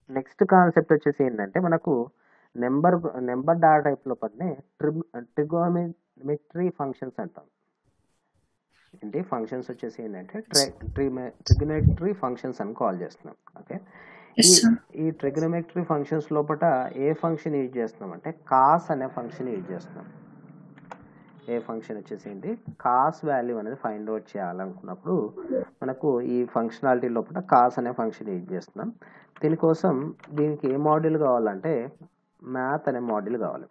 Next concept వచ్చేసి ఏంటంటే మనకు నెంబర్ నెంబర్ డాటా టైప్ లోపలనే ట్రిమ్ ట్రిగోమెట్రీ ఫంక్షన్స్ అంటాం ఏంటి ఫంక్షన్స్ వచ్చేసి ఏంటంటే ట్రిగోమెట్రీ ఫంక్షన్స్ అని కాల్ చేస్తున్నాం ఓకే ఈ ఎస్ సార్ ఈ ట్రిగోమెట్రీ ఫంక్షన్స్ లోపల ఏ ఫంక్షన్ యూజ్ చేస్తున్నాం అంటే కాస్ అనే ఫంక్షన్ యూజ్ చేస్తున్నాం ఏ ఫంక్షన్ వచ్చేసి ఏంటి కాస్ వాల్యూ అనేది ఫైండ్ అవుట్ చేయాలనుకున్నప్పుడు మనకు ఈ ఫంక్షనాలిటీ లోపల కాస్ అనే ఫంక్షన్ యూజ్ చేస్తున్నాం దీనికోసం దీనికి ఏ మాడ్యూల్ కావాలంటే మ్యాథ్ అనే మాడ్యూల్ కావాలి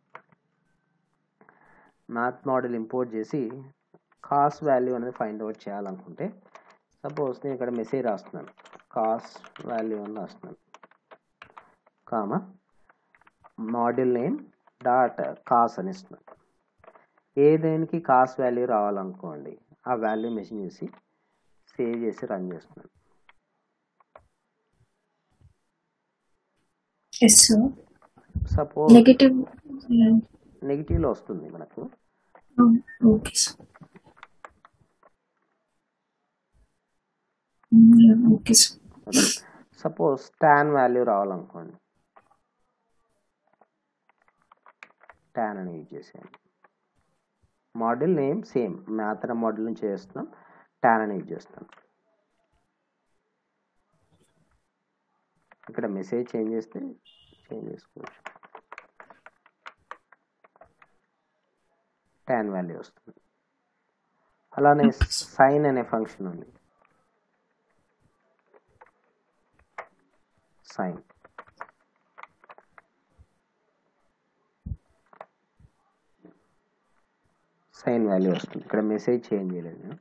మ్యాథ్ మాడ్యూల్ ఇంపోర్ట్ చేసి కాస్ వాల్యూ అనేది ఫైండ్ అవుట్ చేయాలనుకుంటే సపోజ్ నేను ఇక్కడ మెసేజ్ రాస్తున్నాను కాస్ వాల్యూ అని రాస్తున్నాను comma module name dot cos అని ఇస్తున్నాను ఏ దేనికి కాస్ వాల్యూ రావాలనుకోండి ఆ వాల్యూ మెసేజ్ చేసి సేవ్ చేసి రన్ చేస్తున్నాను ఎస్ సార్ సపోజ్ నెగటివ్ నెగిటివ్లో వస్తుంది మనకు okay sir okay sir okay suppose tan value రావాలనుకోండి ట్యాన్ అని యూజ్ చేసేయండి మోడల్ నేమ్ సేమ్ మ్యాథ్ అనే మోడల్ నుంచి చేస్తున్నాం ట్యాన్ అని యూజ్ చేస్తాం ఇక్కడ మెసేజ్ చేంజ్ చేస్తే చేంజ్ చేసుకోవచ్చు ట్యాన్ వాల్యూ వస్తుంది అలానే సైన్ అనే ఫంక్షన్ ఉంది సైన్ సైన్ వాల్యూ వస్తుంది ఇక్కడ మెసేజ్ చేంజ్ చేయలేదు నేను.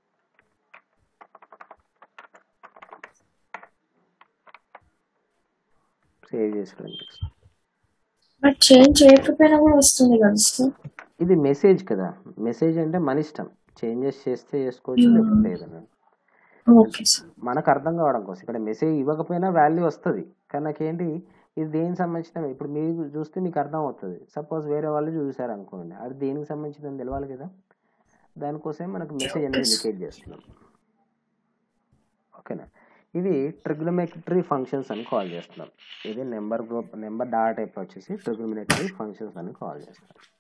సేవ్ చేసి run చేస్తాను. బట్ చేంజ్ చేయకపోయినా కూడా వస్తుంది కదా సార్ ఇది మెసేజ్ కదా మెసేజ్ అంటే మన ఇష్టం చేంజెస్ చేస్తే చేసుకోవచ్చు లేకపోతే లేదని ఓకే సార్ మనకు అర్థం కావడం కోసం ఇక్కడ మెసేజ్ ఇవ్వకపోయినా వాల్యూ వస్తుంది కానీ నాకేంటి ఇది దేనికి సంబంధించిన ఇప్పుడు మీరు చూస్తే మీకు అర్థం అవుతుంది సపోజ్ వేరే వాళ్ళు చూసారు అనుకోండి అది దేనికి సంబంధించిందని తెలవాలి కదా దానికోసం మనకు మెసేజ్ అనేది ఇండికేట్ చేస్తున్నాం ఓకేనా ఇది ట్రిగ్నోమెట్రీ ఫంక్షన్స్ అని కాల్ చేస్తున్నాం ఇది number group number data type వచ్చేసి ట్రిగ్నోమెట్రీ ఫంక్షన్స్ అని కాల్ చేస్తాం